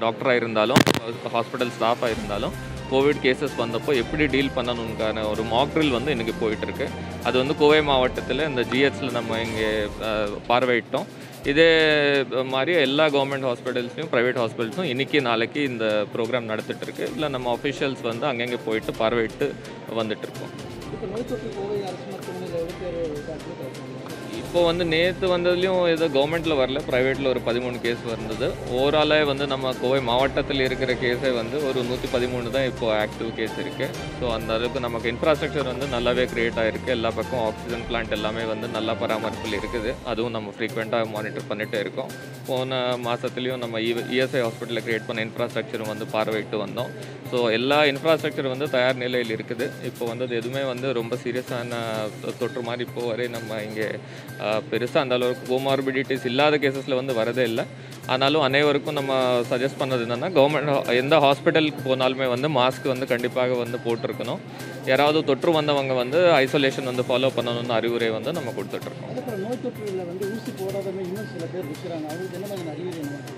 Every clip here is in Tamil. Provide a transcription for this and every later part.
டாக்டராக இருந்தாலும் ஹாஸ்பிட்டல் ஸ்டாஃபாக இருந்தாலும் கோவிட் கேசஸ் வந்தப்போ எப்படி டீல் பண்ணணுங்கான ஒரு மாக் ட்ரில் வந்து இன்றைக்கி போயிட்டுருக்கு அது வந்து கோவை மாவட்டத்தில் இந்த ஜிஹெச்சில் நம்ம இங்கே அஹ், பார்வையிட்டோம் இதே மாதிரி எல்லா கவர்மெண்ட் ஹாஸ்பிட்டல்ஸ்லையும் ப்ரைவேட் ஹாஸ்பிட்டல்ஸும் இன்றைக்கி நாளைக்கு இந்த ப்ரோக்ராம் நடந்துட்டு இருக்கு இல்லை நம்ம அஃபிஷியல்ஸ் வந்து அங்கங்கே போயிட்டு பார்வையிட்டு வந்துட்டு இருக்கோம் இப்போ நோய் தொற்று கோவை அரசு மருத்துவமனையில் எவ்வளோ பேர் அட்மிட் ஆயிருக்காங்க இப்போ வந்து நேற்று வந்ததுலேயும் ஏதோ கவர்மெண்ட்டில் வரல ப்ரைவேட்டில் ஒரு பதிமூணு கேஸ் வந்தது ஓவராலாக வந்து நம்ம கோவை மாவட்டத்தில் இருக்கிற கேஸே வந்து ஒரு நூற்றி பதிமூணு தான் இப்போ ஆக்டிவ் கேஸ் இருக்குது ஸோ அந்த அளவுக்கு நமக்கு இன்ஃப்ராஸ்ட்ரக்சர் வந்து நல்லாவே க்ரியேட் ஆகிருக்கு எல்லா பக்கம் ஆக்சிஜன் பிளான்ட் எல்லாமே வந்து நல்ல பராமரிப்பில் இருக்குது அதுவும் நம்ம ஃப்ரீக்வெண்ட்டாக மானிட்டர் பண்ணிகிட்டே இருக்கோம் போன மாதத்துலேயும் நம்ம இஎஸ்ஐ ஹாஸ்பிட்டலில் க்ரியேட் பண்ண இன்ஃப்ராஸ்ட்ரக்சரும் வந்து பார்வையிட்டு வந்தோம் ஸோ எல்லா இன்ஃப்ராஸ்ட்ரக்சர் வந்து தயார் நிலையில் இருக்குது இப்போ வந்து அது எதுவுமே வந்து ரொம்ப சீரியஸான தொற்று மாதிரி இப்போ வரை நம்ம இங்கே பெருசாக அந்த அளவுக்கு கோமார்பிடிட்டிஸ் இல்லாத கேசஸில் வந்து வரதே இல்லை ஆனாலும் அனைவருக்கும் நம்ம சஜஸ்ட் பண்ணது என்னென்னா கவர்மெண்ட் எந்த ஹாஸ்பிட்டலுக்கு போனாலுமே வந்து மாஸ்க் வந்து கண்டிப்பாக வந்து போட்டிருக்கணும் யாராவது தொற்று வந்தவங்க வந்து ஐசோலேஷன் வந்து ஃபாலோ பண்ணணும்னு அறிவுரை வந்து நம்ம கொடுத்துட்ருக்கோம் அதுக்கப்புறம் நோய் தொற்றுல வந்து ஊசி போடாதவங்க இன்னும் சில பேர் இருக்கிறாங்க அவங்களுக்கு என்ன மாதிரி அறிகுறி என்ன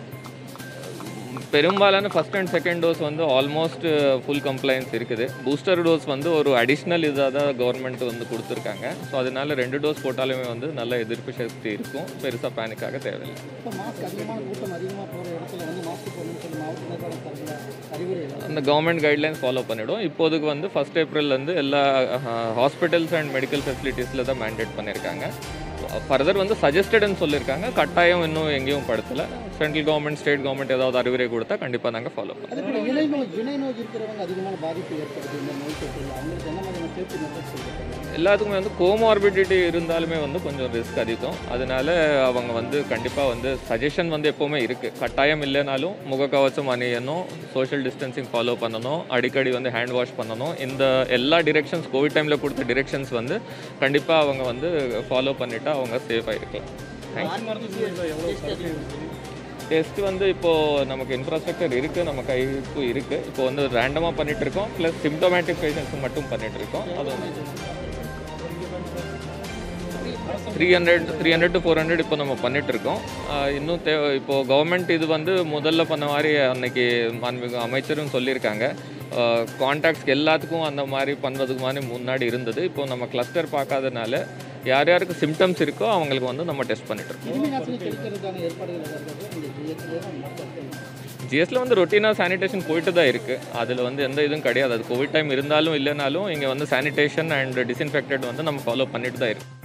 பெரும்பாலான ஃபஸ்ட் அண்ட் செகண்ட் டோஸ் வந்து ஆல்மோஸ்ட் ஃபுல் கம்ப்ளைன்ஸ் இருக்குது பூஸ்டர் டோஸ் வந்து ஒரு அடிஷ்னல் இதாக தான் கவர்மெண்ட் வந்து கொடுத்துருக்காங்க ஸோ அதனால ரெண்டு டோஸ் போட்டாலுமே வந்து நல்ல எதிர்ப்பு சக்தி இருக்கும் பெருசாக பேனிக்காக தேவையில்லை இப்போ மாஸ்க் அதிகமான கூட்டம் அதிகமாக போகிற இடத்துல வந்து மாஸ்க் போடணும்னு சொல்லி மாவட்ட நிர்வாகம் தரல அறிவுரை இல்லை அந்த கவர்மெண்ட் கைட்லைன்ஸ் ஃபாலோ பண்ணிவிடும் இப்போதைக்கு வந்து ஃபஸ்ட் ஏப்ரல்லேருந்து எல்லா ஹாஸ்பிட்டல்ஸ் அண்ட் மெடிக்கல் ஃபெசிலிட்டிஸில் தான் மேண்டேட் பண்ணியிருக்காங்க ஃபர்தர் வந்து சஜஸ்டட்னு சொல்லியிருக்காங்க கட்டாயம் இன்னும் எங்கேயும் படுத்தலை சென்ட்ரல் கவர்மெண்ட் ஸ்டேட் கவர்மெண்ட் ஏதாவது அறிவுரை கொடுத்தா கண்டிப்பாக நாங்கள் ஃபாலோ பண்ணுவோம் அதுக்கப்புறம் இணை நோய் இணை நோய் இருக்கிறவங்க அதிகமான பாதிப்பு ஏற்படுது இந்த நோய் தொற்றுல அவங்களுக்கு என்ன மாதிரியான சேஃப்டி மெத்தட்ஸ் சொல்லியிருக்காங்க எல்லாத்துக்குமே வந்து கோமார்பிடிட்டி இருந்தாலுமே வந்து கொஞ்சம் ரிஸ்க் அதிகம் அதனால அவங்க வந்து கண்டிப்பாக வந்து சஜஷன் வந்து எப்போவுமே இருக்குது கட்டாயம் இல்லைனாலும் முகக்கவசம் அணியணும் சோஷியல் டிஸ்டன்சிங் ஃபாலோ பண்ணணும் அடிக்கடி வந்து ஹேண்ட் வாஷ் பண்ணணும் இந்த எல்லா டிரெக்ஷன்ஸ் கோவிட் டைமில் கொடுத்த டிரெக்ஷன்ஸ் வந்து கண்டிப்பாக அவங்க வந்து ஃபாலோ பண்ணிட்டா அவங்க சேஃபாக இருக்கலாம் டெஸ்ட் வந்து இப்போது நமக்கு இன்ஃப்ராஸ்ட்ரக்சர் இருக்குது நம்ம கைக்கு இருக்குது இப்போ வந்து ரேண்டமாக பண்ணிட்டு இருக்கோம் ப்ளஸ் சிம்டோமேட்டிக் பேஷண்ட்ஸ் மட்டும் பண்ணிட்டு இருக்கோம் அது three hundred three hundred to four hundred இப்போ நம்ம பண்ணிட்டு இருக்கோம் ஆஹ் இன்னும் தேவை இப்போது கவர்மெண்ட் இது வந்து முதல்ல பண்ண மாதிரி அன்னைக்கு மாண்புமிகு அமைச்சரும் சொல்லியிருக்காங்க கான்டாக்ட்ஸ்க்கு எல்லாத்துக்கும் அந்த மாதிரி பண்ணுறதுக்கு மாதிரி முன்னாடி இருந்தது இப்போ நம்ம கிளஸ்டர் பார்க்காதனால யார் யாருக்கு சிம்டம்ஸ் இருக்கோ அவங்களுக்கு வந்து நம்ம டெஸ்ட் பண்ணிட்டு இருக்கோம் கிருமி நாசினி தெளிக்கிறதுக்கான ஏற்பாடுகள் ஏதாவது இந்த ஜிஎஸ்டியில் தான் நடத்திருக்காங்க ஜிஎஸ்டியில் வந்து ரொட்டீனாக சானிடேஷன் போயிட்டு தான் இருக்குது அதில் வந்து எந்த இதுவும் கிடையாது அது கோவிட் டைம் இருந்தாலும் இல்லைனாலும் இங்கே வந்து சானிடேஷன் அண்ட் டிஸ்இன்ஃபெக்டட் வந்து நம்ம ஃபாலோ பண்ணிட்டு தான் இருக்கு